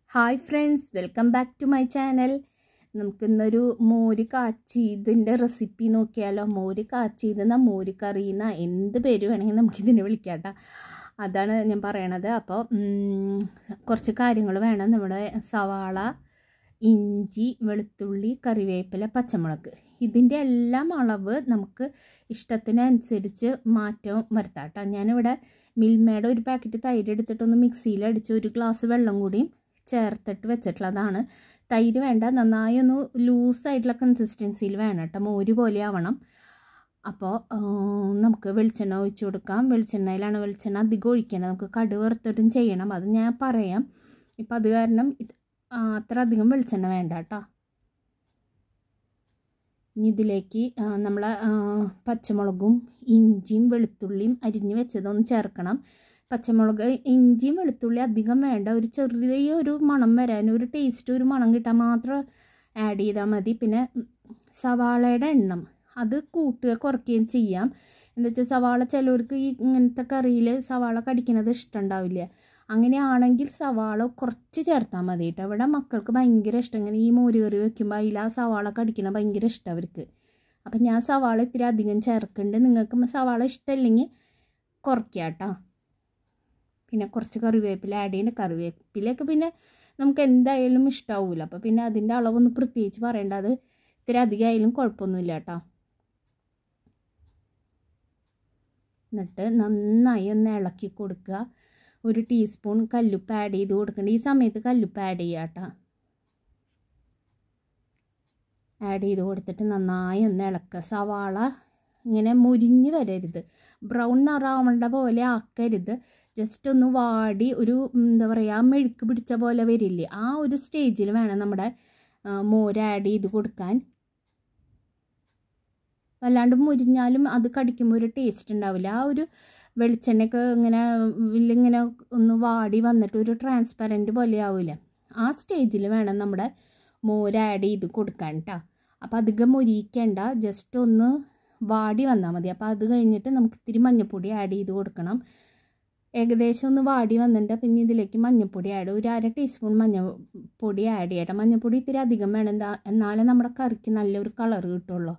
hi friends welcome back to my channel നമുക്കിന്നൊരു മോര് കാച്ചിയതിൻ്റെ recipe നോക്കിയാലോ മോര് കാച്ചിയതെന്ന മോര് കറിയെന്ന എന്ത് പേര് വേണമെങ്കിൽ നമുക്കിതിനെ വിളിക്കാം കേട്ടോ അതാണ് ഞാൻ പറയണത് അപ്പോൾ ഉം, കുറച്ച് കാര്യങ്ങൾ വേണം നമ്മുടെ സവാള ഇഞ്ചി വെളുത്തുള്ളി കറിവേപ്പില പച്ചമുളക് ഇതിൻ്റെ എല്ലാം അളവ് നമുക്ക് ഇഷ്ടത്തിനനുസരിച്ച് മാറ്റം വരുത്താം കേട്ടോ ഞാനിവിടെ മിൽമയുടെ ഒരു പാക്കറ്റ് തൈര് എടുത്തിട്ടൊന്ന് മിക്സിയിൽ അടിച്ച് ഒരു ഗ്ലാസ് വെള്ളം കൂടിയും ചേർത്തിട്ട് വെച്ചിട്ടുള്ളതാണ് തൈര് വേണ്ട നന്നായി ഒന്ന് ലൂസായിട്ടുള്ള കൺസിസ്റ്റൻസിയിൽ വേണം കേട്ടോ മോര് പോലെ ആവണം അപ്പോൾ നമുക്ക് വെളിച്ചെണ്ണ ഒഴിച്ചു കൊടുക്കാം വെളിച്ചെണ്ണയിലാണ് വെളിച്ചെണ്ണ അധികം ഒഴിക്കേണ്ടത് നമുക്ക് കടുക് വറുത്തിട്ടും ചെയ്യണം അത് ഞാൻ പറയാം ഇപ്പം അത് കാരണം ഇത് ആ, അത്ര അധികം വെളിച്ചെണ്ണ വേണ്ട കേട്ടോ ഇനി ഇതിലേക്ക് നമ്മൾ പച്ചമുളകും ഇഞ്ചിയും വെളുത്തുള്ളിയും അരിഞ്ഞ് വെച്ചതൊന്ന് ചേർക്കണം പച്ചമുളക് ഇഞ്ചിയും വെളുത്തുള്ളി അധികം വേണ്ട ഒരു ചെറിയൊരു മണം വരാൻ ഒരു ടേസ്റ്റ് ഒരു മണം കിട്ടാൻ മാത്രം ആഡ് ചെയ്താൽ മതി പിന്നെ ഉം, സവാളയുടെ എണ്ണം അത് കൂട്ടുക കുറയ്ക്കുകയും ചെയ്യാം എന്താ വെച്ചാൽ സവാള ചിലവർക്ക് ഈ ഇങ്ങനത്തെ കറിയിൽ സവാള കടിക്കുന്നത് ഇഷ്ടമുണ്ടാവില്ല അങ്ങനെയാണെങ്കിൽ സവാള കുറച്ച് ചേർത്താൽ മതി കേട്ടോ ഇവിടെ മക്കൾക്ക് ഭയങ്കര ഇഷ്ടം ഇങ്ങനെ ഈ മോര് കറി വെക്കുമ്പോൾ അതിൽ ആ സവാള കടിക്കണം ഭയങ്കര ഇഷ്ടം അവർക്ക് അപ്പം ഞാൻ സവാള ഇത്തിരി അധികം ചേർക്കുന്നുണ്ട് നിങ്ങൾക്ക് സവാള ഇഷ്ടമില്ലെങ്കിൽ കുറയ്ക്കുക കേട്ടോ പിന്നെ കുറച്ച് കറിവേപ്പില ആഡ് ചെയ്യുന്നുണ്ട് കറിവേപ്പിലയൊക്കെ പിന്നെ നമുക്ക് എന്തായാലും ഇഷ്ടാവൂല അപ്പോൾ പിന്നെ അതിൻ്റെ അളവൊന്നും പ്രത്യേകിച്ച് പറയേണ്ട അത് ഇത്തിരി അധികമായാലും കുഴപ്പമൊന്നുമില്ല കേട്ടോ എന്നിട്ട് നന്നായി ഒന്ന് ഇളക്കി കൊടുക്കുക ഒരു ടീസ്പൂൺ കല്ലുപ്പ് ആഡ് ചെയ്ത് കൊടുക്കേണ്ട ഈ സമയത്ത് കല്ലുപ്പ് ആഡ് ചെയ്യുക കേട്ടോ ആഡ് ചെയ്ത് കൊടുത്തിട്ട് നന്നായി ഒന്ന് ഇളക്കുക സവാള ഇങ്ങനെ മുരിഞ്ഞ് വരരുത് ബ്രൗൺ നിറാവേണ്ട പോലെ ആക്കരുത് ജസ്റ്റ് ഒന്ന് വാടി ഒരു എന്താ പറയുക മെഴുക്ക് പിടിച്ച പോലെ വരില്ലേ ആ ഒരു സ്റ്റേജിൽ വേണം നമ്മുടെ ആ, മോര് ആഡ് ചെയ്ത് കൊടുക്കാൻ വല്ലാണ്ട് മുരിഞ്ഞാലും അത് കടിക്കുമ്പോൾ ഒരു ടേസ്റ്റ് ഉണ്ടാവില്ല ആ ഒരു വെളിച്ചെണ്ണയൊക്കെ ഇങ്ങനെ ഇങ്ങനെ ഒന്ന് വാടി വന്നിട്ട് ഒരു ട്രാൻസ്പെറൻറ്റ് പോലെ ആവില്ല ആ സ്റ്റേജിൽ വേണം നമ്മുടെ മോര് ആഡ് ചെയ്ത് കൊടുക്കാൻ കേട്ടോ അപ്പോൾ അധികം മൊരിയിക്കേണ്ട ജസ്റ്റ് ഒന്ന് വാടി വന്നാൽ മതി അപ്പോൾ അത് കഴിഞ്ഞിട്ട് നമുക്ക് ഇത്തിരി മഞ്ഞൾപ്പൊടി ആഡ് ചെയ്ത് കൊടുക്കണം ഏകദേശം ഒന്ന് വാടി വന്നിട്ട് പിന്നെ ഇതിലേക്ക് മഞ്ഞൾപ്പൊടി ആഡ് ഒരു അര ടീസ്പൂൺ മഞ്ഞൾപ്പൊടി ആഡ് ചെയ്യട്ടെ മഞ്ഞൾപ്പൊടി ഇത്തിരി അധികം വേണം എന്താ എന്നാലേ നമ്മുടെ കറിക്ക് നല്ലൊരു കളർ കിട്ടുള്ളൂ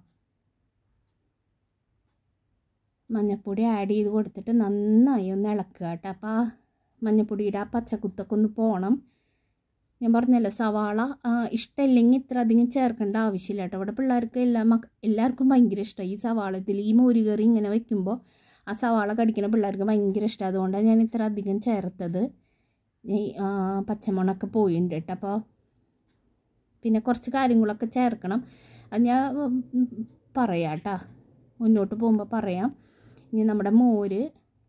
മഞ്ഞൾപ്പൊടി ആഡ് ചെയ്ത് കൊടുത്തിട്ട് നന്നായി ഒന്ന് ഇളക്കുക കേട്ടോ അപ്പോൾ ആ മഞ്ഞൾപ്പൊടിയുടെ ആ പച്ചക്കുത്തൊക്കെ ഒന്ന് പോകണം ഞാൻ പറഞ്ഞല്ലോ സവാള ആ, ഇഷ്ടമില്ലെങ്കിൽ ഇത്ര അധികം ചേർക്കേണ്ട ആവശ്യമില്ല കേട്ടോ ഇവിടെ പിള്ളേർക്ക് എല്ലാ മക്ക എല്ലാവർക്കും ഭയങ്കര ഇഷ്ടമാണ് ഈ സവാള ഇതിൽ ഈ മോര് കറി ഇങ്ങനെ വെക്കുമ്പോൾ ആ സവാള കടിക്കുന്ന പിള്ളേർക്ക് ഭയങ്കര ഇഷ്ടമാണ് അതുകൊണ്ടാണ് ഞാൻ ഇത്ര അധികം ചേർത്തത് ഈ ആ, പച്ചമുളകൊക്കെ പോയിട്ടുണ്ട് കേട്ടോ അപ്പോൾ പിന്നെ കുറച്ച് കാര്യങ്ങളൊക്കെ ചേർക്കണം അത് ഞാൻ ഉം, പറയാം കേട്ടോ മുന്നോട്ട് പോകുമ്പോൾ പറയാം ഇനി നമ്മുടെ മോര്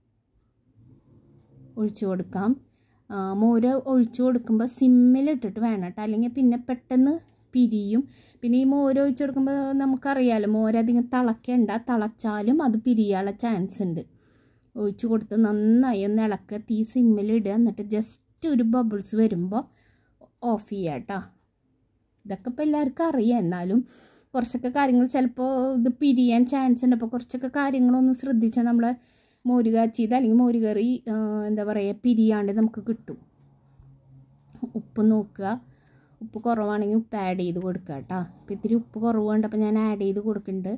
ഒഴിച്ചു കൊടുക്കാം ആ, മോര് ഒഴിച്ചു കൊടുക്കുമ്പോൾ സിമ്മിലിട്ടിട്ട് വേണം കേട്ടോ അല്ലെങ്കിൽ പിന്നെ പെട്ടെന്ന് പിരിയും പിന്നെ ഈ മോര് ഒഴിച്ചു കൊടുക്കുമ്പോൾ നമുക്കറിയാലോ മോര് അധികം തിളയ്ക്കണ്ട തിളച്ചാലും അത് പിരിയാനുള്ള ചാൻസ് ഉണ്ട് ഒഴിച്ചു കൊടുത്ത് നന്നായി ഒന്ന് ഇളക്കുക തീ സിമ്മിലിടുക എന്നിട്ട് ജസ്റ്റ് ഒരു ബബിൾസ് വരുമ്പോൾ ഓഫ് ചെയ്യുക കേട്ടോ ഇതൊക്കെ ഇപ്പോൾ എല്ലാവർക്കും അറിയാം എന്നാലും കുറച്ചൊക്കെ കാര്യങ്ങൾ ചിലപ്പോൾ ഇത് പിരിയാൻ ചാൻസ് ഉണ്ട് അപ്പോൾ കുറച്ചൊക്കെ കാര്യങ്ങളൊന്ന് ശ്രദ്ധിച്ചാൽ നമ്മൾ മോര് കാച്ചിയത് അല്ലെങ്കിൽ മോര് കറി ആ, എന്താ പറയുക പിരിയാണ്ട് നമുക്ക് കിട്ടും ഉപ്പ് നോക്കുക ഉപ്പ് കുറവാണെങ്കിൽ ഉപ്പ് ആഡ് ചെയ്ത് കൊടുക്കുക കേട്ടോ അപ്പോൾ ഇത്തിരി ഉപ്പ് കുറവ് കണ്ടപ്പോൾ ഞാൻ ആഡ് ചെയ്ത് കൊടുക്കുന്നുണ്ട്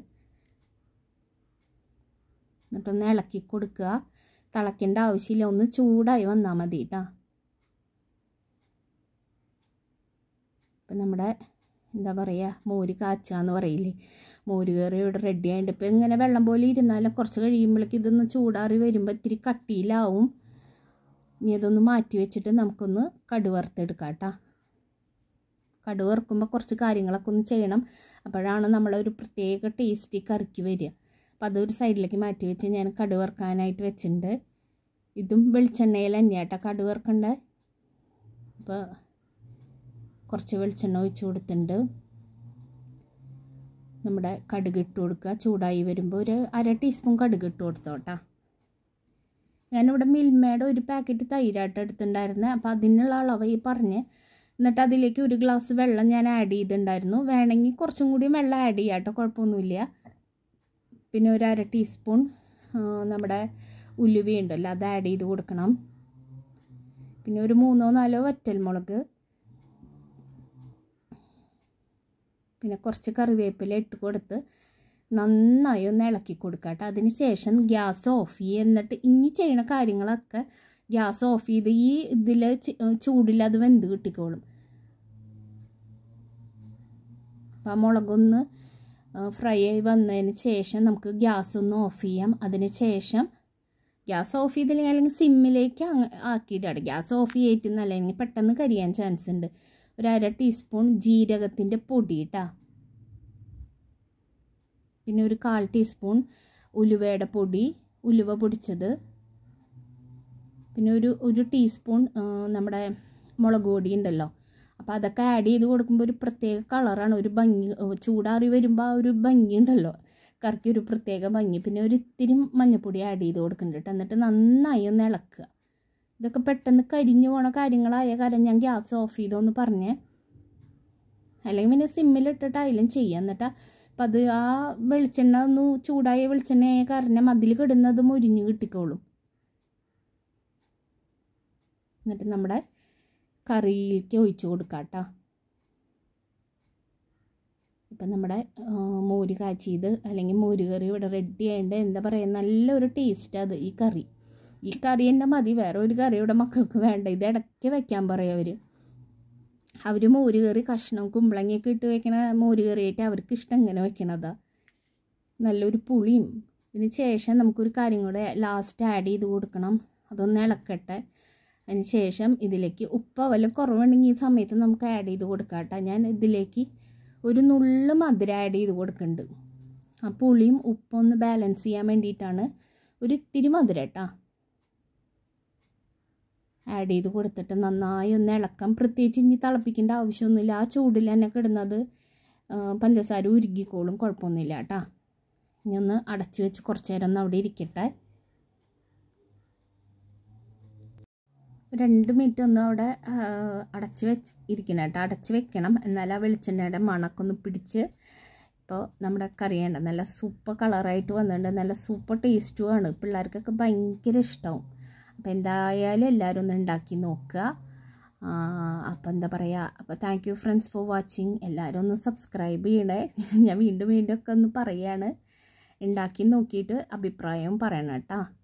എന്നിട്ടൊന്ന് ഇളക്കി കൊടുക്കുക തിളയ്ക്കേണ്ട ആവശ്യമില്ല ഒന്ന് ചൂടായി വന്നാൽ മതി കേട്ടോ ഇപ്പം നമ്മുടെ എന്താ പറയുക മോര് കാച്ചുക എന്ന് പറയില്ലേ മോര് കറി ഇവിടെ റെഡി ആയിട്ട് ഇപ്പം ഇങ്ങനെ വെള്ളം പോലെ ഇരുന്നാലും കുറച്ച് കഴിയുമ്പോഴേക്ക് ഇതൊന്ന് ചൂടാറി വരുമ്പോൾ ഇത്തിരി കട്ടിയിലാവും ഇനി ഇതൊന്ന് മാറ്റി വെച്ചിട്ട് നമുക്കൊന്ന് കടുക് വറുത്തെടുക്കാം കേട്ടോ കടുക് വറുക്കുമ്പോൾ കുറച്ച് കാര്യങ്ങളൊക്കെ ഒന്ന് ചെയ്യണം അപ്പോഴാണ് നമ്മളെ ഒരു പ്രത്യേക ടേസ്റ്റി കറിക്ക് വരിക അപ്പോൾ അതൊരു സൈഡിലേക്ക് മാറ്റി വെച്ച് ഞാൻ കടുക് വറുക്കാനായിട്ട് വെച്ചിട്ടുണ്ട് ഇതും വെളിച്ചെണ്ണയിൽ തന്നെയാണ് കേട്ടോ കടുക് വറുക്കണ്ടേ അപ്പോൾ കുറച്ച് വെളിച്ചെണ്ണ ഒഴിച്ച് കൊടുത്തിട്ടുണ്ട് നമ്മുടെ കടുക് ഇട്ട് കൊടുക്കുക ചൂടായി വരുമ്പോൾ ഒരു അര ടീസ്പൂൺ കടുക് ഇട്ട് കൊടുത്തോട്ടാ ഞാനിവിടെ മിൽമയുടെ ഒരു പാക്കറ്റ് തൈരായിട്ട് എടുത്തിട്ടുണ്ടായിരുന്നത് അപ്പോൾ അതിനുള്ള അളവ് ഈ പറഞ്ഞ് എന്നിട്ട് അതിലേക്ക് ഒരു ഗ്ലാസ് വെള്ളം ഞാൻ ആഡ് ചെയ്തിട്ടുണ്ടായിരുന്നു വേണമെങ്കിൽ കുറച്ചും കൂടി വെള്ളം ആഡ് ചെയ്യാം കേട്ടോ കുഴപ്പമൊന്നുമില്ല പിന്നെ ഒരു അര ടീസ്പൂൺ ആ, നമ്മുടെ ഉലുവ ഉണ്ടല്ലോ അത് ആഡ് ചെയ്ത് കൊടുക്കണം പിന്നെ ഒരു മൂന്നോ നാലോ വറ്റൽമുളക് പിന്നെ കുറച്ച് കറിവേപ്പില ഇട്ട് കൊടുത്ത് നന്നായി ഒന്ന് ഇളക്കി കൊടുക്കുക കേട്ടോ അതിന് ശേഷം ഗ്യാസ് ഓഫ് ചെയ്യുക എന്നിട്ട് ഇനി ചെയ്യണ കാര്യങ്ങളൊക്കെ ഗ്യാസ് ഓഫ് ചെയ്ത് ഈ ഇതിൽ ചൂടിൽ അത് വെന്ത് കിട്ടിക്കോളും അപ്പോൾ ആ മുളകൊന്ന് ഫ്രൈ ആയി വന്നതിന് ശേഷം നമുക്ക് ഗ്യാസ് ഒന്ന് ഓഫ് ചെയ്യാം അതിന് ശേഷം ഗ്യാസ് ഓഫ് ചെയ്തില്ലെങ്കിൽ അല്ലെങ്കിൽ സിമ്മിലേക്ക് ആക്കിയിട്ടാണ് ഗ്യാസ് ഓഫ് ചെയ്തിട്ടുന്നല്ല അല്ലെങ്കിൽ പെട്ടെന്ന് കരിയാൻ ചാൻസ് ഉണ്ട് ഒരു അര ടീസ്പൂൺ ജീരകത്തിൻ്റെ പൊടി കേട്ടോ പിന്നെ ഒരു കാൽ ടീസ്പൂൺ ഉലുവയുടെ പൊടി ഉലുവ പൊടിച്ചത് പിന്നെ ഒരു ഒരു ടീസ്പൂൺ നമ്മുടെ മുളക് പൊടി ഉണ്ടല്ലോ അപ്പോൾ അതൊക്കെ ആഡ് ചെയ്ത് കൊടുക്കുമ്പോൾ ഒരു പ്രത്യേക കളറാണ് ഒരു ഭംഗി ചൂടാറി വരുമ്പോൾ ആ ഒരു ഭംഗി ഉണ്ടല്ലോ കറിക്ക് ഒരു പ്രത്യേക ഭംഗി പിന്നെ ഒരു ഇത്തിരി മഞ്ഞൾപ്പൊടി ആഡ് ചെയ്ത് കൊടുക്കുന്നുണ്ട് എന്നിട്ട് നന്നായി ഒന്ന് ഇളക്കുക ഇതൊക്കെ പെട്ടെന്ന് കരിഞ്ഞു പോണ കാര്യങ്ങളായ കാര്യം ഞാൻ ഗ്യാസ് ഓഫ് ചെയ്തോന്ന് പറഞ്ഞേ അല്ലെങ്കിൽ പിന്നെ സിമ്മിലിട്ടിട്ട് അതിലും ചെയ്യാം എന്നിട്ട് അപ്പം അത് ആ വെളിച്ചെണ്ണ ഒന്ന് ചൂടായ വെളിച്ചെണ്ണയായ കാരണം അതിൽ കിടുന്നത് മുരിഞ്ഞ് കിട്ടിക്കോളും എന്നിട്ട് നമ്മുടെ കറിയിലേക്ക് ഒഴിച്ചു കൊടുക്കാം കേട്ടോ ഇപ്പം നമ്മുടെ മോര് കാച്ചിയത് അല്ലെങ്കിൽ മോര് കറി ഇവിടെ റെഡി ആയതുകൊണ്ട് എന്താ പറയുക നല്ലൊരു ടേസ്റ്റ് അത് ഈ കറി ഈ കറി തന്നെ മതി വേറെ ഒരു കറി ഇവിടെ മക്കൾക്ക് വേണ്ട ഇത് ഇടയ്ക്ക് വെക്കാൻ പറയും അവർ അവർ മോര് കറി കഷ്ണം കുമ്പളങ്ങയൊക്കെ ഇട്ട് വെക്കണ മോര് കറിയായിട്ട് അവർക്ക് ഇഷ്ടം ഇങ്ങനെ വെക്കണതാ നല്ലൊരു പുളിയും ഇതിന് ശേഷം നമുക്കൊരു കാര്യം കൂടെ ലാസ്റ്റ് ആഡ് ചെയ്ത് കൊടുക്കണം അതൊന്ന് ഇളക്കട്ടെ അതിന് ശേഷം ഇതിലേക്ക് ഉപ്പ് വല്ല കുറവുണ്ടെങ്കിൽ ഈ സമയത്ത് നമുക്ക് ആഡ് ചെയ്ത് കൊടുക്കാം കേട്ടോ ഞാൻ ഇതിലേക്ക് ഒരു നുള്ളു മധുരം ആഡ് ചെയ്ത് കൊടുക്കുന്നുണ്ട് ആ പുളിയും ഉപ്പൊന്ന് ബാലൻസ് ചെയ്യാൻ വേണ്ടിയിട്ടാണ് ഒരു ഇത്തിരി മധുരം കേട്ടോ ആഡ് ചെയ്ത് കൊടുത്തിട്ട് നന്നായി ഒന്ന് ഇളക്കാം പ്രത്യേകിച്ച് ഇനി തിളപ്പിക്കേണ്ട ആവശ്യമൊന്നുമില്ല ആ ചൂടിൽ തന്നെ കിടുന്നത് പഞ്ചസാര ഉരുകിക്കോളും കുഴപ്പമൊന്നുമില്ല കേട്ടോ ഇനി ഒന്ന് അടച്ച് വെച്ച് കുറച്ച് നേരം ഒന്ന് അവിടെ ഇരിക്കട്ടെ രണ്ട് മിനിറ്റ് ഒന്ന് അവിടെ അടച്ച് വെച്ച് ഇരിക്കണം കേട്ടോ അടച്ച് വെക്കണം എന്നാൽ ആ വെളിച്ചെണ്ണയുടെ മണക്കൊന്ന് പിടിച്ച് ഇപ്പോൾ നമ്മുടെ കറിയുണ്ട് നല്ല സൂപ്പർ കളറായിട്ട് വന്നിട്ടുണ്ട് നല്ല സൂപ്പർ ടേസ്റ്റുമാണ് പിള്ളേർക്കൊക്കെ ഭയങ്കര ഇഷ്ടമാവും അപ്പോൾ എന്തായാലും എല്ലാവരും ഒന്ന് ഉണ്ടാക്കി നോക്കുക അപ്പോൾ എന്താ പറയുക അപ്പോൾ thank you friends for watching എല്ലാവരും ഒന്ന് സബ്സ്ക്രൈബ് ചെയ്യണേ ഞാൻ വീണ്ടും വീണ്ടും ഒക്കെ ഒന്ന് പറയുകയാണ് ഉണ്ടാക്കി നോക്കിയിട്ട് അഭിപ്രായം പറയണം കേട്ടോ